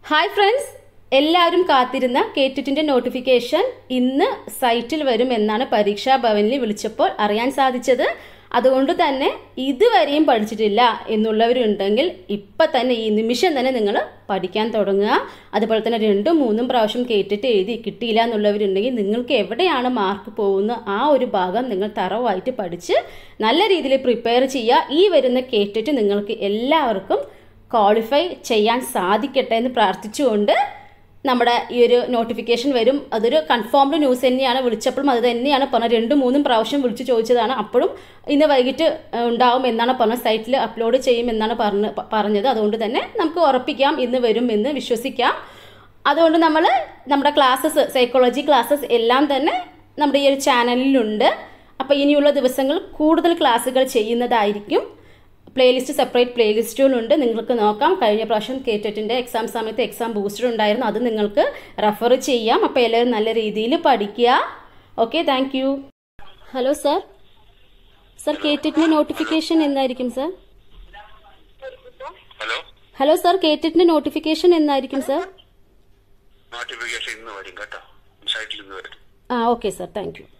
hi friends എല്ലാവരും കാത്തിരുന്ന കേറ്റുറ്റിന്റെ notification ഇന്ന് സൈറ്റിൽ വരും എന്നാണ് പരീക്ഷാ ഭവനിൽ വിളിച്ചപ്പോൾ അറിയാൻ സാധിച്ചത് അതുകൊണ്ട് തന്നെ ഇതുവരെയും പഠിച്ചിട്ടില്ല എന്നുള്ളവരുണ്ടെങ്കിൽ ഇപ്പം തന്നെ ഈ നിമിഷം തന്നെ നിങ്ങൾ പഠിക്കാൻ തുടങ്ങുക അതുപോലെ തന്നെ രണ്ടും മൂന്നും പ്രാവശ്യം കേട്ടിട്ട് എഴുതി കിട്ടിയില്ല എന്നുള്ളവരുണ്ടെങ്കിൽ നിങ്ങൾക്ക് എവിടെയാണ് മാർക്ക് പോകുന്ന ആ ഒരു ഭാഗം നിങ്ങൾ തറവായിട്ട് പഠിച്ച് നല്ല രീതിയിൽ പ്രിപ്പയർ ചെയ്യുക ഈ വരുന്ന കേട്ടിട്ട് നിങ്ങൾക്ക് എല്ലാവർക്കും ക്വാളിഫൈ ചെയ്യാൻ സാധിക്കട്ടെ എന്ന് പ്രാർത്ഥിച്ചുകൊണ്ട് നമ്മുടെ ഈ ഒരു നോട്ടിഫിക്കേഷൻ വരും അതൊരു കൺഫേംഡ് ന്യൂസ് തന്നെയാണ് വിളിച്ചപ്പോഴും അത് തന്നെയാണ് പറഞ്ഞത് രണ്ടും മൂന്നും പ്രാവശ്യം വിളിച്ചു ചോദിച്ചതാണ് അപ്പോഴും ഇന്ന് വൈകിട്ട് ഏഹ്, ഉണ്ടാവും എന്നാണ് പറഞ്ഞത് സൈറ്റിൽ അപ്ലോഡ് ചെയ്യും എന്നാണ് പറഞ്ഞ് പ- പറഞ്ഞത് അതുകൊണ്ട് തന്നെ നമുക്ക് ഉറപ്പിക്കാം ഇന്ന് വരും എന്ന് വിശ്വസിക്കാം അതുകൊണ്ട് നമ്മൾ നമ്മുടെ ക്ലാസ്സസ് സൈക്കോളജി ക്ലാസ്സസ് എല്ലാം തന്നെ നമ്മുടെ ഈ ഒരു ചാനലിലുണ്ട് അപ്പോൾ ഇനിയുള്ള ദിവസങ്ങൾ കൂടുതൽ ക്ലാസ്സുകൾ ചെയ്യുന്നതായിരിക്കും പ്ലേലിസ്റ്റ് സെപ്പറേറ്റ് പ്ലേലിസ്റ്റുകളുണ്ട് നിങ്ങൾക്ക് നോക്കാം കഴിഞ്ഞ പ്രാവശ്യം കേറ്ററ്റിൻ്റെ എക്സാം സമയത്ത് എക്സാം ബൂസ്റ്റർ ഉണ്ടായിരുന്നു അത് നിങ്ങൾക്ക് റെഫർ ചെയ്യാം അപ്പോൾ എല്ലാവരും നല്ല രീതിയിൽ പഠിക്കുക okay thank you hello sir sir കേറ്ററ്റിൻ്റെ നോട്ടിഫിക്കേഷൻ എന്നായിരിക്കും സർ ഹലോ ഹലോ സർ കേറ്ററ്റിൻ്റെ നോട്ടിഫിക്കേഷൻ എന്നായിരിക്കും സർ നോട്ടിഫിക്കേഷൻ ഇന്ന് വരും കേട്ടോ സൈറ്റിൽ ഇന്ന് വരും ആ ഓക്കെ സർ താങ്ക് യു